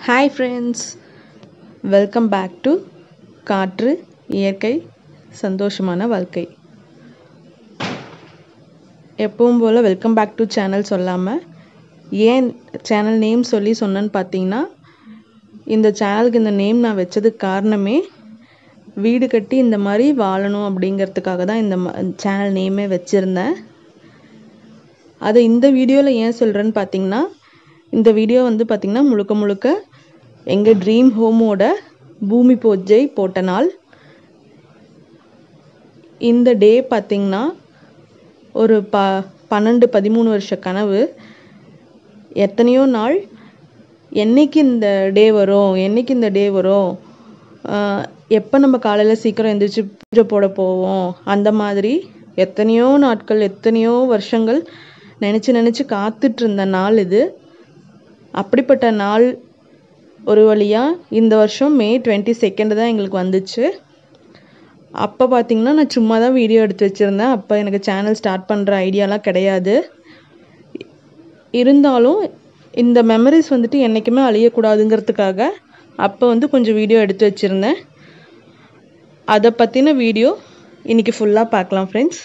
hi friends welcome back to காற்று இயற்கை சந்தோஷமான வாழ்க்கை எப்பவும் போல் வெல்கம் பேக் டு சேனல் சொல்லாமல் ஏன் சேனல் நேம் சொல்லி சொன்னேன்னு பார்த்தீங்கன்னா இந்த சேனலுக்கு இந்த நேம் நான் வச்சதுக்கு காரணமே வீடு கட்டி இந்த மாதிரி வாழணும் அப்படிங்கிறதுக்காக தான் இந்த சேனல் நேமே வச்சுருந்தேன் அதை இந்த வீடியோவில் ஏன் சொல்கிறேன்னு பார்த்தீங்கன்னா இந்த வீடியோ வந்து பார்த்திங்கன்னா முழுக்க முழுக்க எங்கள் ட்ரீம் ஹோமோட பூமி பூஜை போட்ட நாள் இந்த டே பார்த்திங்கன்னா ஒரு ப பன்னெண்டு பதிமூணு வருஷ கனவு எத்தனையோ நாள் என்னைக்கு இந்த டே வரும் என்னைக்கு இந்த டே வரும் எப்போ நம்ம காலையில் சீக்கிரம் எந்திரிச்சு பூஜை போட போவோம் அந்த மாதிரி எத்தனையோ நாட்கள் எத்தனையோ வருஷங்கள் நினச்சி நினச்சி காத்துட்டு இருந்த நாள் இது அப்படிப்பட்ட நாள் ஒரு வழியாக இந்த வருஷம் மே டுவெண்ட்டி செகண்ட் தான் எங்களுக்கு வந்துச்சு அப்போ பார்த்தீங்கன்னா நான் சும்மா தான் வீடியோ எடுத்து வச்சுருந்தேன் அப்போ எனக்கு சேனல் ஸ்டார்ட் பண்ணுற ஐடியாலாம் கிடையாது இருந்தாலும் இந்த மெமரிஸ் வந்துட்டு என்றைக்குமே அழியக்கூடாதுங்கிறதுக்காக அப்போ வந்து கொஞ்சம் வீடியோ எடுத்து வச்சுருந்தேன் அதை பற்றின வீடியோ இன்றைக்கி ஃபுல்லாக பார்க்கலாம் ஃப்ரெண்ட்ஸ்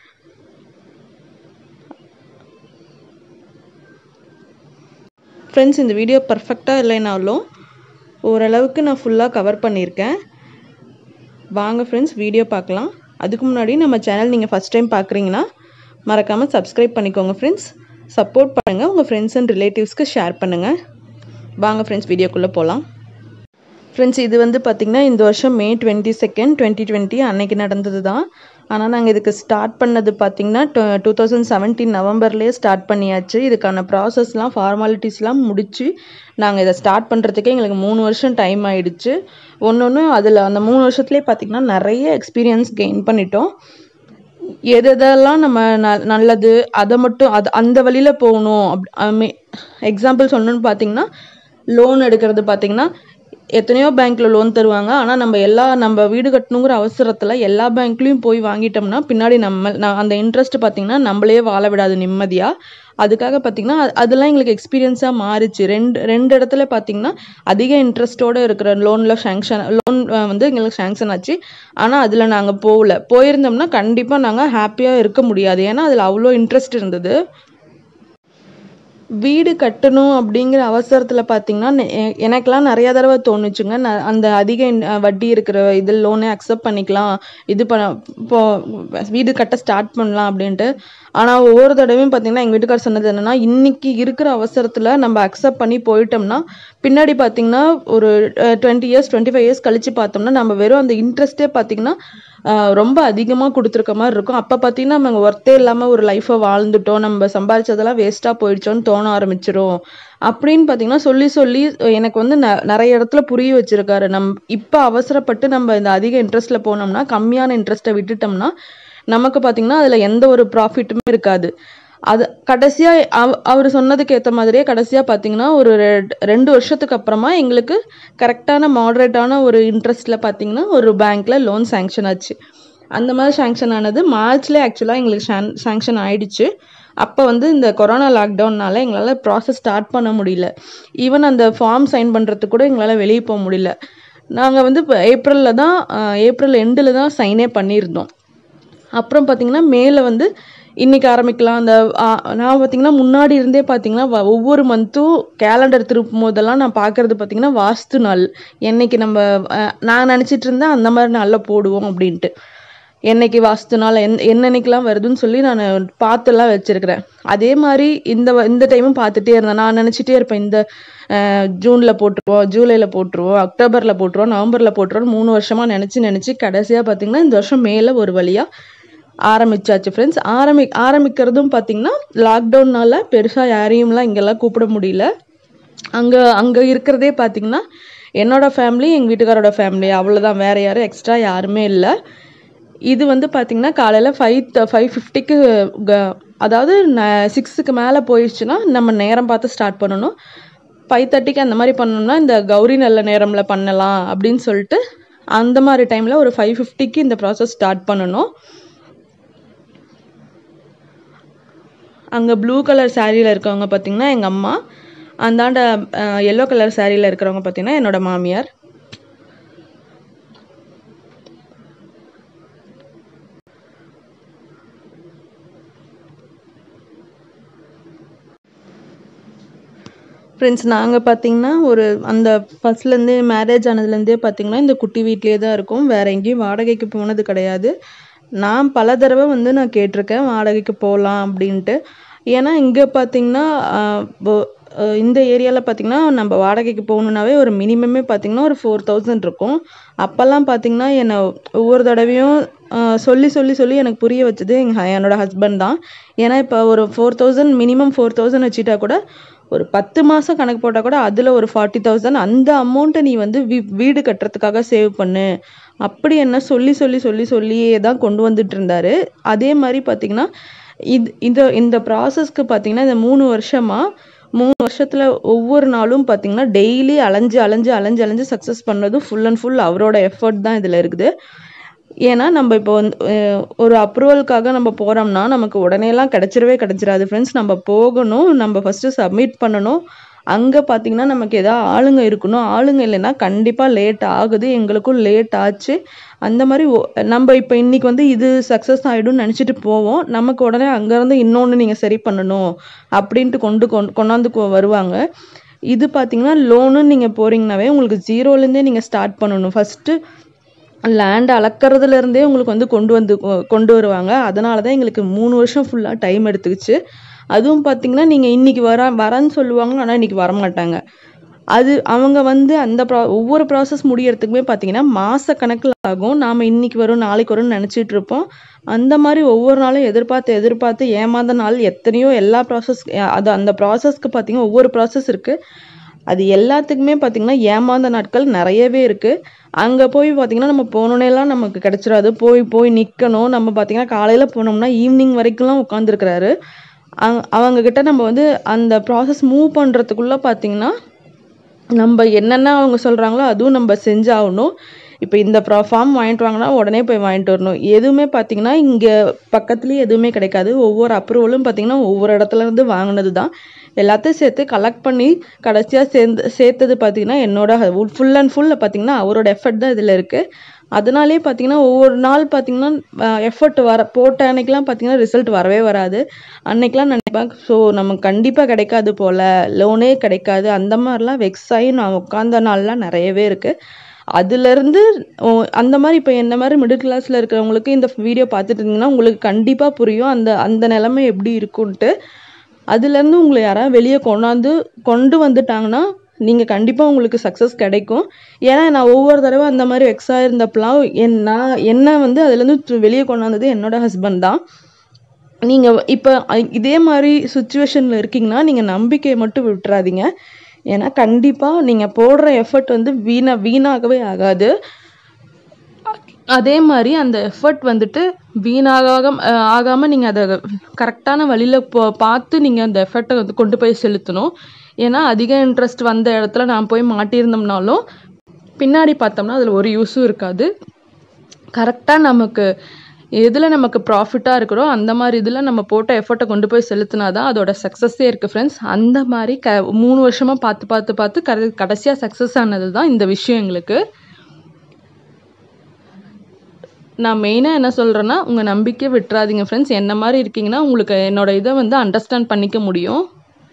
ஃப்ரெண்ட்ஸ் இந்த வீடியோ பர்ஃபெக்டாக இல்லைனாலும் ஓரளவுக்கு நான் ஃபுல்லாக கவர் பண்ணியிருக்கேன் வாங்க ஃப்ரெண்ட்ஸ் வீடியோ பார்க்கலாம் அதுக்கு முன்னாடி நம்ம சேனல் நீங்கள் ஃபஸ்ட் டைம் பார்க்குறீங்கன்னா மறக்காமல் சப்ஸ்கிரைப் பண்ணிக்கோங்க ஃப்ரெண்ட்ஸ் சப்போர்ட் பண்ணுங்கள் உங்கள் ஃப்ரெண்ட்ஸ் அண்ட் ரிலேட்டிவ்ஸ்க்கு ஷேர் பண்ணுங்கள் வாங்க ஃப்ரெண்ட்ஸ் வீடியோக்குள்ளே போகலாம் ஃப்ரெண்ட்ஸ் இது வந்து பார்த்திங்கன்னா இந்த வருஷம் May twenty second twenty twenty அன்னைக்கு நடந்தது தான் ஆனால் நாங்கள் இதுக்கு ஸ்டார்ட் பண்ணது பார்த்திங்கன்னா டூ தௌசண்ட் செவன்டீன் நவம்பர்லேயே ஸ்டார்ட் பண்ணியாச்சு இதுக்கான ப்ராசஸ்லாம் ஃபார்மாலிட்டிஸ்லாம் முடித்து நாங்கள் இதை ஸ்டார்ட் பண்ணுறதுக்கே எங்களுக்கு மூணு வருஷம் டைம் ஆயிடுச்சு ஒன்று ஒன்று அதில் அந்த மூணு வருஷத்துலேயே பார்த்திங்கன்னா நிறைய எக்ஸ்பீரியன்ஸ் கெயின் பண்ணிட்டோம் எது எதெல்லாம் நம்ம ந நல்லது அதை மட்டும் அது அந்த வழியில் போகணும் அப் எக்ஸாம்பிள் சொல்லணும்னு பார்த்தீங்கன்னா லோன் எடுக்கிறது பார்த்தீங்கன்னா எத்தனையோ பேங்க்ல லோன் தருவாங்க ஆனால் நம்ம எல்லா நம்ம வீடு கட்டணுங்கிற அவசரத்தில் எல்லா பேங்க்லேயும் போய் வாங்கிட்டோம்னா பின்னாடி நம்ம அந்த இன்ட்ரெஸ்ட் பார்த்தீங்கன்னா நம்மளே வாழ விடாது நிம்மதியாக அதுக்காக பார்த்தீங்கன்னா அதெல்லாம் எங்களுக்கு எக்ஸ்பீரியன்ஸாக மாறிச்சு ரெண்டு ரெண்டு இடத்துல பார்த்தீங்கன்னா அதிக இன்ட்ரெஸ்ட்டோடு இருக்கிற லோனில் சேங்ஷன் லோன் வந்து எங்களுக்கு சேங்ஷன் ஆச்சு ஆனால் அதில் நாங்கள் போகல போயிருந்தோம்னா கண்டிப்பாக நாங்கள் ஹாப்பியாக இருக்க முடியாது ஏன்னா அதில் அவ்வளோ இன்ட்ரெஸ்ட் இருந்தது வீடு கட்டணும் அப்படிங்கிற அவசரத்தில் பார்த்தீங்கன்னா எனக்கெல்லாம் நிறையா தடவை தோணுச்சுங்க நான் அந்த அதிக வட்டி இருக்கிற இது லோனே அக்செப்ட் பண்ணிக்கலாம் இது பண்ண இப்போ வீடு கட்ட ஸ்டார்ட் பண்ணலாம் அப்படின்ட்டு ஆனால் ஒவ்வொரு தடவையும் பார்த்தீங்கன்னா எங்கள் வீட்டுக்கார் சொன்னது என்னென்னா இன்றைக்கி இருக்கிற அவசரத்தில் நம்ம அக்செப்ட் பண்ணி போயிட்டோம்னா பின்னாடி பார்த்தீங்கன்னா ஒரு twenty years twenty five years கழித்து பார்த்தோம்னா நம்ம வெறும் அந்த இன்ட்ரெஸ்ட்டே பார்த்தீங்கன்னா ரொம்ப அதிகமாக கொடுத்துருக்க மாதிரி இருக்கும் அப்போ பார்த்தீங்கன்னா நம்ம ஒர்த்தே இல்லாமல் ஒரு லைஃப்பை வாழ்ந்துட்டோம் நம்ம சம்பாதிச்சதெல்லாம் வேஸ்ட்டாக போயிடுச்சோன்னு தோண ஆரம்பிச்சிரும் அப்படின்னு பார்த்தீங்கன்னா சொல்லி சொல்லி எனக்கு வந்து ந நிறைய இடத்துல புரிய வச்சிருக்காரு நம் இப்போ அவசரப்பட்டு நம்ம இந்த அதிக இன்ட்ரெஸ்ட்டில் போனோம்னா கம்மியான இன்ட்ரெஸ்ட்டை விட்டுட்டோம்னா நமக்கு பார்த்தீங்கன்னா அதில் எந்த ஒரு ப்ராஃபிட்டுமே இருக்காது அது கடைசியாக அவ் அவர் சொன்னதுக்கு ஏற்ற மாதிரியே கடைசியாக பார்த்தீங்கன்னா ஒரு ரெண்டு வருஷத்துக்கு அப்புறமா எங்களுக்கு கரெக்டான மாடரேட்டான ஒரு இன்ட்ரெஸ்ட்டில் பார்த்தீங்கன்னா ஒரு பேங்க்கில் லோன் சேங்ஷன் ஆச்சு அந்த மாதிரி சேங்ஷன் ஆனது மார்ச்லேயே ஆக்சுவலாக எங்களுக்கு சேங்ஷன் ஆயிடுச்சு அப்போ வந்து இந்த கொரோனா லாக்டவுன்னால எங்களால் ப்ராசஸ் ஸ்டார்ட் பண்ண முடியல ஈவன் அந்த ஃபார்ம் சைன் பண்ணுறதுக்கு கூட எங்களால் வெளியே போக முடியல நாங்கள் வந்து இப்போ ஏப்ரலில் தான் ஏப்ரல் எண்டில் தான் சைனே பண்ணியிருந்தோம் அப்புறம் பார்த்திங்கன்னா மேலே வந்து இன்றைக்கி ஆரம்பிக்கலாம் அந்த நான் பார்த்திங்கன்னா முன்னாடி இருந்தே பார்த்திங்கன்னா ஒவ்வொரு மந்த்தும் கேலண்டர் திருப்பும் போதெல்லாம் நான் பார்க்குறது பார்த்திங்கன்னா வாஸ்து நாள் என்னைக்கு நம்ம நான் நினச்சிட்டு இருந்தேன் அந்த மாதிரி நாளில் போடுவோம் அப்படின்ட்டு என்னைக்கு வாஸ்து நாள் என் என்னன்னைக்கெலாம் வருதுன்னு சொல்லி நான் பார்த்துலாம் வச்சுருக்கிறேன் அதே மாதிரி இந்த இந்த டைமும் பார்த்துட்டே இருந்தேன் நான் நினச்சிட்டே இருப்பேன் இந்த ஜூனில் போட்டுருவோம் ஜூலையில் போட்டுருவோம் அக்டோபரில் போட்டுருவோம் நவம்பரில் போட்டுருவோம் மூணு வருஷமாக நினச்சி நினச்சி கடைசியாக பார்த்திங்கன்னா இந்த வருஷம் மேலே ஒரு வழியாக ஆரம்பிச்சாச்சு ஃப்ரெண்ட்ஸ் ஆரம்பி ஆரம்பிக்கிறதும் பார்த்திங்கன்னா லாக்டவுன்னால பெருசாக யாரையும்லாம் இங்கெல்லாம் கூப்பிட முடியல அங்கே அங்கே இருக்கிறதே பார்த்திங்கன்னா என்னோட ஃபேமிலி எங்கள் வீட்டுக்காரோட ஃபேமிலி அவ்வளோதான் வேறு யாரும் எக்ஸ்ட்ரா யாருமே இல்லை இது வந்து பார்த்திங்கன்னா காலையில் ஃபைவ் ஃபைவ் ஃபிஃப்டிக்கு அதாவது சிக்ஸுக்கு மேலே போயிடுச்சுன்னா நம்ம நேரம் பார்த்து ஸ்டார்ட் பண்ணணும் ஃபைவ் தேர்ட்டிக்கு அந்த மாதிரி பண்ணோம்னா இந்த கௌரி நல்ல நேரமில் பண்ணலாம் அப்படின்னு சொல்லிட்டு அந்த மாதிரி டைமில் ஒரு ஃபைவ் ஃபிஃப்டிக்கு இந்த ப்ராசஸ் ஸ்டார்ட் பண்ணணும் அங்கே ப்ளூ கலர் சாரியில் இருக்கவங்க பார்த்திங்கன்னா எங்கள் அம்மா அந்தாண்ட எல்லோ கலர் சாரியில் இருக்கிறவங்க பார்த்தீங்கன்னா என்னோட மாமியார் ஃப்ரெண்ட்ஸ் நாங்கள் பார்த்தீங்கன்னா ஒரு அந்த ஃபஸ்ட்லேருந்தே மேரேஜ் ஆனதுலேருந்தே பார்த்தீங்கன்னா இந்த குட்டி வீட்லேயே தான் இருக்கோம் வேற எங்கேயும் வாடகைக்கு போனது கிடையாது நான் பல தடவை வந்து நான் கேட்டிருக்கேன் வாடகைக்கு போகலாம் அப்படின்ட்டு ஏன்னா இங்கே பார்த்தீங்கன்னா ஆஹ் போ- ஆஹ் இந்த ஏரியாவில் பார்த்தீங்கன்னா நம்ம வாடகைக்கு போகணுன்னாவே ஒரு மினிமமே பார்த்தீங்கன்னா ஒரு ஃபோர் தௌசண்ட் இருக்கும் அப்போல்லாம் பார்த்தீங்கன்னா என்னை ஒவ்வொரு தடவையும் ஆஹ் சொல்லி சொல்லி சொல்லி எனக்கு புரிய வச்சது எங்கள் என்னோட ஹஸ்பண்ட் தான் ஏன்னா இப்போ ஒரு four thousand minimum four thousand வச்சுட்டா கூட ஒரு பத்து மாதம் கணக்கு போட்டால் கூட அதில் ஒரு ஃபார்ட்டி தௌசண்ட் அந்த அமௌண்ட்டை நீ வந்து வீ வீடு கட்டுறதுக்காக சேவ் பண்ணு அப்படி என்ன சொல்லி சொல்லி சொல்லி சொல்லியே தான் கொண்டு வந்துட்டு இருந்தாரு அதே மாதிரி பார்த்தீங்கன்னா இது இந்த இந்த ப்ராசஸ்க்கு பார்த்தீங்கன்னா இந்த மூணு வருஷமா மூணு வருஷத்துல ஒவ்வொரு நாளும் பார்த்தீங்கன்னா டெய்லி அலைஞ்சு அலைஞ்சு அலைஞ்சு அலைஞ்சு சக்ஸஸ் பண்ணதும் ஃபுல் அண்ட் ஃபுல் அவரோட எஃபர்ட் தான் இதில் இருக்குது ஏன்னா நம்ம இப்போ வந்து அஹ், ஒரு அப்ரூவலுக்காக நம்ம போறோம்னா நமக்கு உடனேலாம் கிடைச்சிடவே கிடைச்சிராது ஃப்ரெண்ட்ஸ் நம்ம போகணும் நம்ம ஃபர்ஸ்ட் சப்மிட் பண்ணணும் அங்க பாத்தீங்கன்னா நமக்கு ஏதாவது ஆளுங்க இருக்கணும் ஆளுங்க இல்லைன்னா கண்டிப்பா லேட் ஆகுது எங்களுக்கும் லேட் ஆச்சு அந்த மாதிரி ஒ- நம்ம இப்போ இன்னைக்கு வந்து இது சக்ஸஸ் ஆயிடும்னு நினைச்சிட்டு போவோம் நமக்கு உடனே அங்கேருந்து இன்னொன்று நீங்கள் சரி பண்ணணும் அப்படின்ட்டு கொண்டு கொண்டு கொண்டாந்து கொ- வருவாங்க இது பார்த்தீங்கன்னா லோனு நீங்கள் போறீங்கனாவே உங்களுக்கு ஜீரோலேருந்தே நீங்கள் ஸ்டார்ட் பண்ணணும் ஃபஸ்ட்டு லேண்ட் அளக்கறதுல இருந்தே உங்களுக்கு வந்து கொண்டு வந்து கொ- கொண்டு வருவாங்க அதனால தான் எங்களுக்கு மூணு வருஷம் ஃபுல்லாக டைம் எடுத்துக்கிச்சு அதுவும் பார்த்தீங்கன்னா நீங்கள் இன்னைக்கு வர வரேன்னு சொல்லுவாங்க ஆனால் இன்னைக்கு வர மாட்டாங்க அது அவங்க வந்து அந்த ப்ரா ஒவ்வொரு ப்ராசஸ் முடியறதுக்குமே பார்த்தீங்கன்னா மாச கணக்கில் ஆகும் நாம் இன்னைக்கு வரும் நாளைக்கு வரும்னு நினச்சிட்டு இருப்போம் அந்த மாதிரி ஒவ்வொரு நாளும் எதிர்பார்த்து எதிர்பார்த்து ஏமாந்த நாள் எத்தனையோ எல்லா ப்ராசஸ் அது அந்த ப்ராசஸ்க்கு பார்த்தீங்கன்னா ஒவ்வொரு ப்ராசஸ் இருக்கு அது எல்லாத்துக்குமே பார்த்தீங்கன்னா ஏமாந்த நாட்கள் நிறையவே இருக்கு அங்க போய் பார்த்தீங்கன்னா நம்ம போனோன்னேலாம் நமக்கு கிடைச்சிடாது போய் போய் நிக்கணும் நம்ம பார்த்தீங்கன்னா காலையில போனோம்னா ஈவினிங் வரைக்கும்லாம் உட்காந்துருக்கிறாரு அவங்க கிட்ட நம்ம வந்து அந்த ப்ராசஸ் மூவ் பண்றதுக்குள்ள பார்த்தீங்கன்னா நம்ம என்னென்ன அவங்க சொல்றாங்களோ அதுவும் நம்ம செஞ்சாகணும் இப்போ இந்த ப்ரா ஃபார்ம் வாங்கிட்டு வாங்கினா உடனே போய் வாங்கிட்டு வரணும் எதுவுமே பார்த்தீங்கன்னா இங்கே பக்கத்துலேயே எதுவுமே கிடைக்காது ஒவ்வொரு அப்ரூவலும் பார்த்தீங்கன்னா ஒவ்வொரு இடத்துல இருந்து வாங்கினது தான் எல்லாத்தையும் சேர்த்து கலெக்ட் பண்ணி கடைசியாக சேர்ந்து சேர்த்தது பார்த்தீங்கன்னா என்னோட ஃபுல் அண்ட் ஃபுல்ல பார்த்தீங்கன்னா அவரோட எஃபர்ட் தான் இதில் இருக்குது அதனாலே பார்த்தீங்கன்னா ஒவ்வொரு நாள் பார்த்தீங்கன்னா எஃபர்ட் வர போட்ட அன்னைக்கெலாம் பார்த்தீங்கன்னா ரிசல்ட் வரவே வராது அன்னைக்கெலாம் நினைப்பேன் ஸோ நமக்கு கண்டிப்பாக கிடைக்காது போல லோனே கிடைக்காது அந்த மாதிரிலாம் வெக்ஸ் ஆகி நான் உட்காந்த நாள்லாம் நிறையவே இருக்குது அதுலேருந்து அந்த மாதிரி இப்போ என்ன மாதிரி மிடில் கிளாஸில் இருக்கிறவங்களுக்கு இந்த வீடியோ பார்த்துட்டு இருந்தீங்கன்னா உங்களுக்கு கண்டிப்பாக புரியும் அந்த அந்த நிலைமை எப்படி இருக்குன்ட்டு அதுலேருந்து உங்களை யாராவது வெளியே கொண்டாந்து கொண்டு வந்துட்டாங்கன்னா நீங்கள் கண்டிப்பாக உங்களுக்கு சக்ஸஸ் கிடைக்கும் ஏன்னா நான் ஒவ்வொரு தடவை அந்த மாதிரி வெக்ஸாக இருந்தப்பலாம் என் நான் என்ன வந்து அதுலேருந்து வெளியே கொண்டாந்தது என்னோட ஹஸ்பண்ட் தான் நீங்கள் இப்போ இதே மாதிரி சுச்சுவேஷனில் இருக்கீங்கன்னா நீங்கள் நம்பிக்கையை மட்டும் விட்டுறாதீங்க ஏன்னா கண்டிப்பாக நீங்கள் போடுற எஃபர்ட் வந்து வீணா வீணாகவே ஆகாது அதே மாதிரி அந்த எஃபர்ட் வந்துட்டு வீணாக ஆகாமல் நீங்கள் அதை கரெக்டான வழியில் போ பார்த்து நீங்கள் அந்த எஃபர்ட்டை வந்து கொண்டு போய் செலுத்தணும் ஏன்னா அதிக இன்ட்ரெஸ்ட் வந்த இடத்துல நான் போய் மாட்டியிருந்தோம்னாலும் பின்னாடி பார்த்தோம்னா அதில் ஒரு யூஸும் இருக்காது கரெக்டாக நமக்கு எதில் நமக்கு ப்ராஃபிட்டாக இருக்கிறோ அந்த மாதிரி இதில் நம்ம போட்ட எஃபர்ட்டை கொண்டு போய் செலுத்தினா தான் அதோட சக்ஸஸே இருக்குது ஃப்ரெண்ட்ஸ் அந்த மாதிரி க மூணு வருஷமாக பார்த்து பார்த்து பார்த்து கட கடைசியாக சக்ஸஸ் ஆனது தான் இந்த விஷயம் எங்களுக்கு நான் மெயினாக என்ன சொல்கிறேன்னா உங்கள் நம்பிக்கை விட்டுறாதீங்க ஃப்ரெண்ட்ஸ் என்ன மாதிரி இருக்கீங்கன்னா உங்களுக்கு என்னோட இதை வந்து அண்டர்ஸ்டாண்ட் பண்ணிக்க முடியும்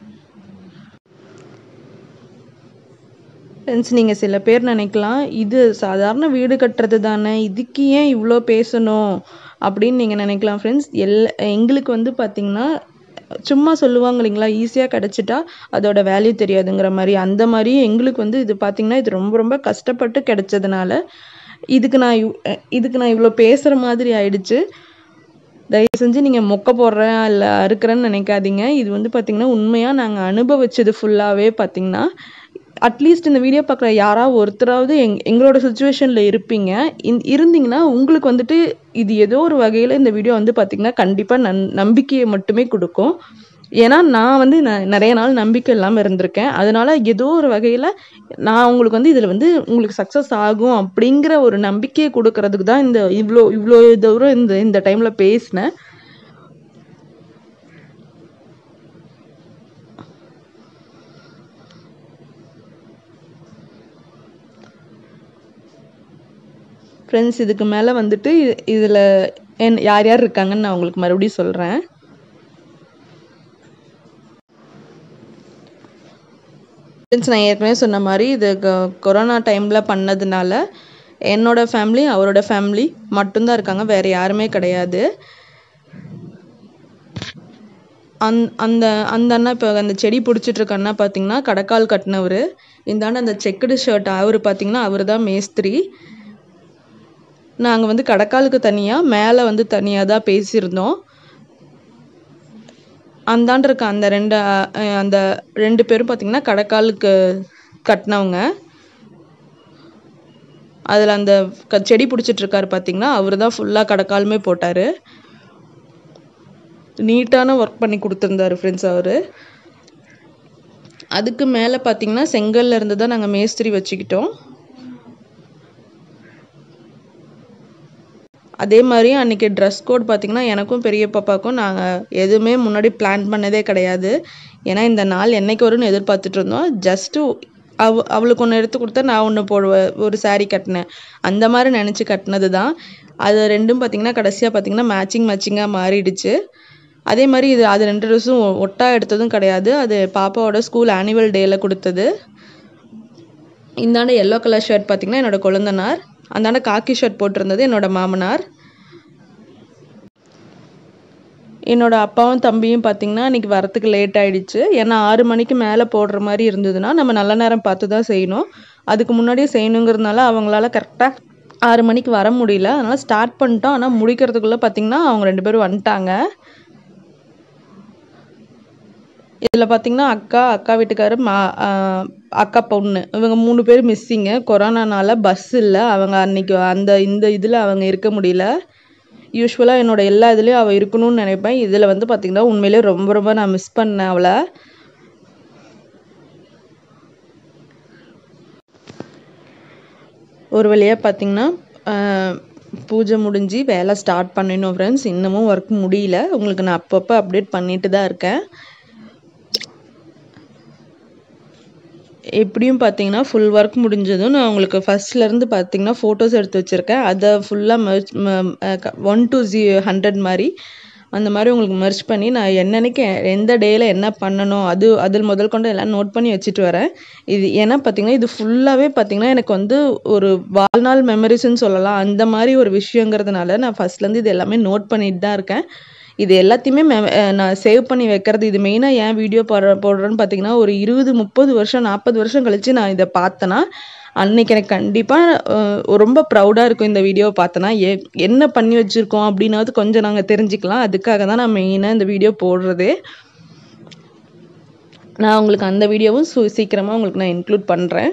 ஃப்ரெண்ட்ஸ் நீங்கள் சில பேர் நினைக்கலாம் இது சாதாரண வீடு கட்டுறது தானே இதுக்கு ஏன் இவ்வளோ பேசணும் அப்படின்னு நீங்கள் நினைக்கலாம் ஃப்ரெண்ட்ஸ் எல் எங்களுக்கு வந்து பார்த்தீங்கன்னா சும்மா சொல்லுவாங்க இல்லைங்களா ஈஸியாக கிடச்சிட்டா அதோட வேல்யூ தெரியாதுங்கிற மாதிரி அந்த மாதிரி எங்களுக்கு வந்து இது பார்த்தீங்கன்னா இது ரொம்ப ரொம்ப கஷ்டப்பட்டு கிடைச்சதுனால இதுக்கு நான் இதுக்கு நான் இவ்வளோ பேசுகிற மாதிரி ஆயிடுச்சு தயவு செஞ்சு நீங்கள் மொக்க போடுறேன் இல்லை அறுக்கிறேன்னு நினைக்காதீங்க இது வந்து பார்த்தீங்கன்னா உண்மையாக நாங்கள் அனுபவிச்சது ஃபுல்லாகவே பார்த்தீங்கன்னா அட்லீஸ்ட் இந்த வீடியோ பார்க்குற யாராவது ஒருத்தராவது எங் எங்களோட சுச்சுவேஷனில் இருப்பீங்க இந் இருந்தீங்கன்னா உங்களுக்கு வந்துட்டு இது ஏதோ ஒரு வகையில் இந்த வீடியோ வந்து பார்த்தீங்கன்னா கண்டிப்பாக நன் நம்பிக்கையை மட்டுமே கொடுக்கும் ஏன்னா நான் வந்து ந நிறைய நாள் நம்பிக்கை இல்லாமல் இருந்திருக்கேன் அதனால ஏதோ ஒரு வகையில் நான் உங்களுக்கு வந்து இதில் வந்து உங்களுக்கு சக்ஸஸ் ஆகும் அப்படிங்கிற ஒரு நம்பிக்கையை கொடுக்கறதுக்கு தான் இந்த இவ்வளோ இவ்வளோ தூரம் இந்த இந்த டைமில் பேசினேன் ஃப்ரெண்ட்ஸ் இதுக்கு மேலே வந்துட்டு இதில் என் யார் யார் இருக்காங்கன்னு நான் உங்களுக்கு மறுபடியும் சொல்கிறேன் ஃப்ரெண்ட்ஸ் நான் ஏற்கனவே சொன்ன மாதிரி இது கொ- கொரோனா டைமில் பண்ணதுனால என்னோட ஃபேமிலி அவரோட ஃபேமிலி மட்டும்தான் இருக்காங்க வேறு யாருமே கிடையாது அந் அந்த அந்த அண்ணா இப்போ அந்த செடி பிடிச்சிட்டு இருக்க அண்ணா பார்த்தீங்கன்னா கடைக்கால் கட்டினவர் இந்தாண்ட அந்த செக்குடு ஷர்ட் அவர் பார்த்தீங்கன்னா அவர் தான் மேஸ்திரி நாங்கள் வந்து கடைக்காலுக்கு தனியாக மேலே வந்து தனியாக தான் பேசியிருந்தோம் அந்தாண்ட இருக்க அந்த ரெண்டு அஹ், அந்த ரெண்டு பேரும் பார்த்தீங்கன்னா கடைக்காலுக்கு கட்டினவங்க அதில் அந்த க- செடி பிடிச்சிட்டு இருக்காரு பார்த்தீங்கன்னா அவர் தான் ஃபுல்லாக கடைக்காலுமே போட்டார் நீட்டான ஒர்க் பண்ணி கொடுத்துருந்தாரு ஃப்ரெண்ட்ஸ் அவர் அதுக்கு மேலே பார்த்தீங்கன்னா செங்கல்ல இருந்து தான் நாங்கள் மேஸ்திரி வச்சுக்கிட்டோம் அதே மாதிரி அன்னைக்கு ட்ரெஸ் கோட் பார்த்தீங்கன்னா எனக்கும் பெரிய பாப்பாக்கும் நாங்கள் எதுவுமே முன்னாடி பிளான் பண்ணதே கிடையாது ஏன்னா இந்த நாள் என்னைக்கு வரும்னு எதிர்பார்த்துட்டு இருந்தோம் ஜஸ்ட்டு அவ அவளுக்கு ஒன்று எடுத்து கொடுத்தா நான் ஒன்று போடுவேன் ஒரு saree கட்டினேன் அந்த மாதிரி நினச்சி கட்டினது தான் அது ரெண்டும் பார்த்தீங்கன்னா கடைசியாக பார்த்தீங்கன்னா மேட்சிங் மேட்சிங்காக மாறிடுச்சு அதே மாதிரி இது அது ரெண்டு ட்ரெஸ்ஸும் ஒட்டா எடுத்ததும் கிடையாது அது பாப்பாவோட ஸ்கூல் ஆனுவல் டேயில் கொடுத்தது இந்தாண்ட எல்லோ கலர் ஷர்ட் பார்த்தீங்கன்னா என்னோட கொழுந்தனார் அந்தாண்ட காக்கி ஷர்ட் போட்டிருந்தது என்னோட மாமனார் என்னோட அப்பாவும் தம்பியும் பார்த்தீங்கன்னா இன்னைக்கு வரத்துக்கு லேட் ஆயிடுச்சு ஏன்னா ஆறு மணிக்கு மேலே போடுற மாதிரி இருந்ததுன்னா நம்ம நல்ல நேரம் பார்த்து தான் செய்யணும் அதுக்கு முன்னாடியே செய்யணுங்கிறதுனால அவங்களால கரெக்டாக ஆறு மணிக்கு வர முடியல அதனால ஸ்டார்ட் பண்ணிட்டோம் ஆனால் முடிக்கிறதுக்குள்ளே பார்த்தீங்கன்னா அவங்க ரெண்டு பேரும் வந்துட்டாங்க இதில் பார்த்தீங்கன்னா அக்கா அக்கா வீட்டுக்காரர் மா ஆஹ் அக்கா பொண்ணு இவங்க மூணு பேர் மிஸ்ஸிங்கு கொரோனானால பஸ் இல்லை அவங்க அன்னைக்கு அந்த இந்த இதில் அவங்க இருக்க முடியல யூஸ்வலாக என்னோட எல்லா இதுலேயும் அவள் இருக்கணும்னு நினைப்பேன் இதில் வந்து பார்த்தீங்கன்னா உண்மையிலேயே ரொம்ப ரொம்ப நான் மிஸ் பண்ணேன் அவளை ஒரு வழியாக பார்த்தீங்கன்னா ஆஹ் பூஜை முடிஞ்சு வேலை ஸ்டார்ட் பண்ணிடணும் ஃப்ரெண்ட்ஸ் இன்னமும் ஒர்க் முடியல உங்களுக்கு நான் அப்பப்போ அப்டேட் பண்ணிட்டு தான் இருக்கேன் எப்படியும் பார்த்தீங்கன்னா ஃபுல் ஒர்க் முடிஞ்சதும் நான் உங்களுக்கு ஃபர்ஸ்ட்லேருந்து பார்த்தீங்கன்னா ஃபோட்டோஸ் எடுத்து வச்சுருக்கேன் அதை ஃபுல்லாக மெர்ச் ஒன் டு ஜி ஹண்ட்ரட் மாதிரி அந்த மாதிரி உங்களுக்கு மெர்ச் பண்ணி நான் என்னன்னைக்கு எந்த டேயில் என்ன பண்ணணும் அது அதில் முதல் கொண்டு எல்லாம் நோட் பண்ணி வச்சுட்டு வரேன் இது ஏன்னா பார்த்தீங்கன்னா இது ஃபுல்லாகவே பார்த்தீங்கன்னா எனக்கு வந்து ஒரு வாழ்நாள் மெமரிஸ்ன்னு சொல்லலாம் அந்த மாதிரி ஒரு விஷயங்கிறதுனால நான் ஃபர்ஸ்ட்லேருந்து இது எல்லாமே நோட் பண்ணிட்டு தான் இருக்கேன் இது எல்லாத்தையுமே மெ- அஹ் நான் சேவ் பண்ணி வைக்கிறது இது மெயினாக ஏன் வீடியோ போடுற போடுறேன்னு பார்த்தீங்கன்னா ஒரு இருபது முப்பது வருஷம் நாற்பது வருஷம் கழிச்சு நான் இதை பார்த்தேன்னா அன்னைக்கு எனக்கு கண்டிப்பாக ரொம்ப ப்ரௌடாக இருக்கும் இந்த வீடியோவை பார்த்தேன்னா எ என்ன பண்ணி வச்சுருக்கோம் அப்படின்னாவது கொஞ்சம் நாங்கள் தெரிஞ்சுக்கலாம் அதுக்காக தான் நான் மெயினாக இந்த வீடியோ போடுறதே நான் உங்களுக்கு அந்த வீடியோவும் சு சீக்கிரமாக உங்களுக்கு நான் இன்க்ளூட் பண்ணுறேன்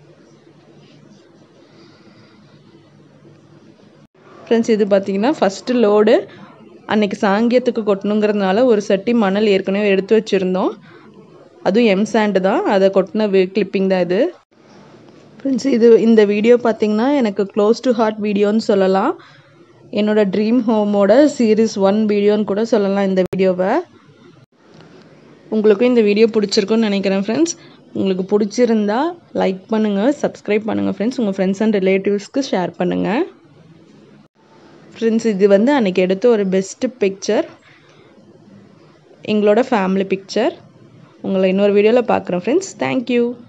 ஃப்ரெண்ட்ஸ் இது பார்த்தீங்கன்னா ஃபஸ்ட்டு லோடு அன்னைக்கு சாங்கியத்துக்கு கொட்டணுங்கிறதுனால ஒரு சட்டி மணல் ஏற்கனவே எடுத்து வச்சுருந்தோம் அதுவும் எம் சாண்டு தான் அதை கொட்டின கிளிப்பிங் தான் இது ஃப்ரெண்ட்ஸ் இது இந்த வீடியோ பார்த்தீங்கன்னா எனக்கு க்ளோஸ் டு ஹார்ட் வீடியோன்னு சொல்லலாம் என்னோட ட்ரீம் ஹோமோட சீரீஸ் ஒன் வீடியோன்னு கூட சொல்லலாம் இந்த வீடியோவை உங்களுக்கும் இந்த வீடியோ பிடிச்சிருக்குன்னு நினைக்கிறேன் ஃப்ரெண்ட்ஸ் உங்களுக்கு பிடிச்சிருந்தா லைக் பண்ணுங்கள் சப்ஸ்கிரைப் பண்ணுங்கள் ஃப்ரெண்ட்ஸ் உங்கள் ஃப்ரெண்ட்ஸ் அண்ட் ரிலேட்டிவ்ஸ்க்கு ஷேர் பண்ணுங்கள் ஃப்ரெண்ட்ஸ் இது வந்து அன்னைக்கு எடுத்த ஒரு பெஸ்ட்டு பிக்சர் எங்களோட ஃபேமிலி பிக்சர் உங்களை இன்னொரு வீடியோவில் பார்க்குறேன் ஃப்ரெண்ட்ஸ் தேங்க்யூ